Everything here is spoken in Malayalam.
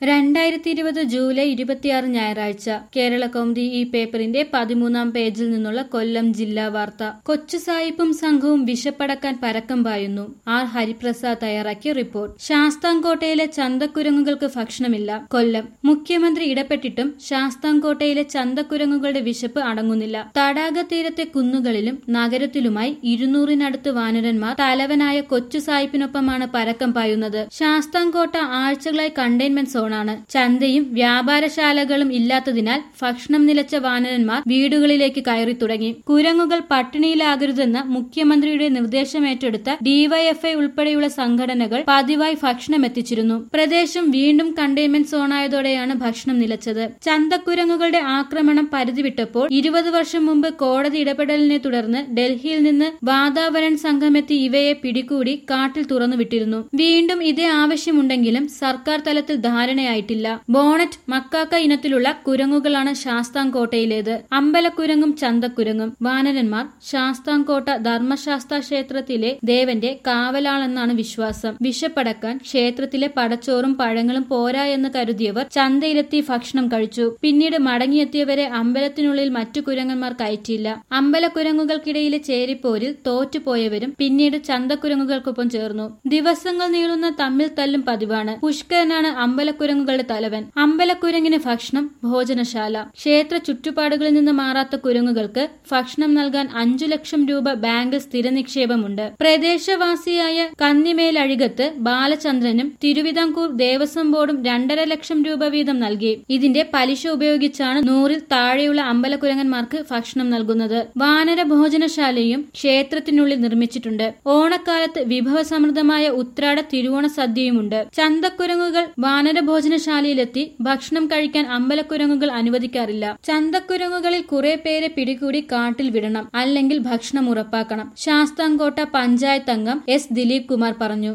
രണ്ടായിരത്തി ഇരുപത് ജൂലൈ ഇരുപത്തിയാറ് ഞായറാഴ്ച കേരള കൗമുദി ഈ പേപ്പറിന്റെ പതിമൂന്നാം പേജിൽ നിന്നുള്ള കൊല്ലം ജില്ലാ വാർത്ത കൊച്ചു സായിപ്പും സംഘവും വിശപ്പടക്കാൻ പരക്കം പായുന്നു ആർ ഹരിപ്രസാദ് തയ്യാറാക്കിയ റിപ്പോർട്ട് ശാസ്താംകോട്ടയിലെ ചന്തക്കുരങ്ങുകൾക്ക് ഭക്ഷണമില്ല കൊല്ലം മുഖ്യമന്ത്രി ഇടപെട്ടിട്ടും ശാസ്താംകോട്ടയിലെ ചന്തക്കുരങ്ങുകളുടെ വിശപ്പ് അടങ്ങുന്നില്ല തടാക തീരത്തെ കുന്നുകളിലും നഗരത്തിലുമായി ഇരുന്നൂറിനടുത്ത് വാനരന്മാർ തലവനായ കൊച്ചു സായിപ്പിനൊപ്പമാണ് പരക്കം പായുന്നത് ശാസ്താംകോട്ട ആഴ്ചകളായി കണ്ടെയ്ൻമെന്റ് സോണാണ് ചന്തയും വ്യാപാരശാലകളും ഇല്ലാത്തതിനാൽ ഭക്ഷണം നിലച്ച വാനരന്മാർ വീടുകളിലേക്ക് കയറി തുടങ്ങി കുരങ്ങുകൾ പട്ടിണിയിലാകരുതെന്ന മുഖ്യമന്ത്രിയുടെ നിർദ്ദേശമേറ്റെടുത്ത ഡിവൈഎഫ്ഐ ഉൾപ്പെടെയുള്ള സംഘടനകൾ പതിവായി ഭക്ഷണം എത്തിച്ചിരുന്നു പ്രദേശം വീണ്ടും കണ്ടെയ്ൻമെന്റ് സോണായതോടെയാണ് ഭക്ഷണം നിലച്ചത് ചന്തക്കുരങ്ങുകളുടെ ആക്രമണം പരിധി വിട്ടപ്പോൾ ഇരുപത് വർഷം മുമ്പ് കോടതി ഇടപെടലിനെ തുടർന്ന് ഡൽഹിയിൽ നിന്ന് വാതാവരൺ സംഘമെത്തി ഇവയെ പിടികൂടി കാട്ടിൽ തുറന്നുവിട്ടിരുന്നു വീണ്ടും ഇതേ ആവശ്യമുണ്ടെങ്കിലും സർക്കാർ തലത്തിൽ ധാരണയായിട്ടില്ല ബോണറ്റ് മക്കാക്ക ഇനത്തിലുള്ള കുരങ്ങുകളാണ് ശാസ്താംകോട്ടയിലേത് അമ്പലക്കുരങ്ങും ചന്തക്കുരങ്ങും വാനരന്മാർ ശാസ്താംകോട്ട ധർമ്മശാസ്ത്ര ക്ഷേത്രത്തിലെ ദേവന്റെ കാവലാളെന്നാണ് വിശ്വാസം വിശപ്പടക്കാൻ ക്ഷേത്രത്തിലെ പടച്ചോറും പഴങ്ങളും പോരാ എന്ന് കരുതിയവർ ചന്തയിലെത്തി ഭക്ഷണം കഴിച്ചു പിന്നീട് മടങ്ങിയെത്തിയവരെ അമ്പലത്തിനുള്ളിൽ മറ്റു കുരങ്ങന്മാർ കയറ്റിയില്ല അമ്പലക്കുരങ്ങുകൾക്കിടയിലെ ചേരിപ്പോരിൽ തോറ്റുപോയവരും പിന്നീട് ചന്തക്കുരങ്ങുകൾക്കൊപ്പം ചേർന്നു ദിവസങ്ങൾ നീളുന്ന തമ്മിൽ തല്ലും പതിവാണ് പുഷ്കരനാണ് അമ്പലക്കുരങ്ങുകളുടെ തലവൻ അമ്പലക്കുരങ്ങിന് ഭക്ഷണം ഭോജനശാല ക്ഷേത്ര ചുറ്റുപാടുകളിൽ നിന്ന് മാറാത്ത കുരങ്ങുകൾക്ക് ഭക്ഷണം നൽകാൻ അഞ്ചു ലക്ഷം രൂപ ബാങ്കിൽ സ്ഥിര നിക്ഷേപമുണ്ട് പ്രദേശവാസിയായ കന്നിമേലഴികത്ത് ബാലചന്ദ്രനും തിരുവിതാംകൂർ ദേവസ്വം ബോർഡും രണ്ടര ലക്ഷം രൂപ വീതം നൽകി ഇതിന്റെ പലിശ ഉപയോഗിച്ചാണ് നൂറിൽ താഴെയുള്ള അമ്പലക്കുരങ്ങന്മാർക്ക് ഭക്ഷണം നൽകുന്നത് വാനര ഭോജനശാലയും ക്ഷേത്രത്തിനുള്ളിൽ നിർമ്മിച്ചിട്ടുണ്ട് ഓണക്കാലത്ത് വിഭവസമൃദ്ധമായ ഉത്രാട തിരുവോണ സദ്യയുമുണ്ട് ചന്തക്കുരങ്ങുകൾ വാനര ഭോജനശാലയിലെത്തി ഭക്ഷണം കഴിക്കാൻ അമ്പലക്കുരങ്ങുകൾ അനുവദിക്കാറില്ല ചന്തക്കുരങ്ങുകളിൽ കുറെ പേരെ പിടികൂടി കാട്ടിൽ വിടണം അല്ലെങ്കിൽ ഭക്ഷണം ഉറപ്പാക്കണം ശാസ്താംകോട്ട പഞ്ചായത്ത് അംഗം എസ് ദിലീപ് കുമാർ പറഞ്ഞു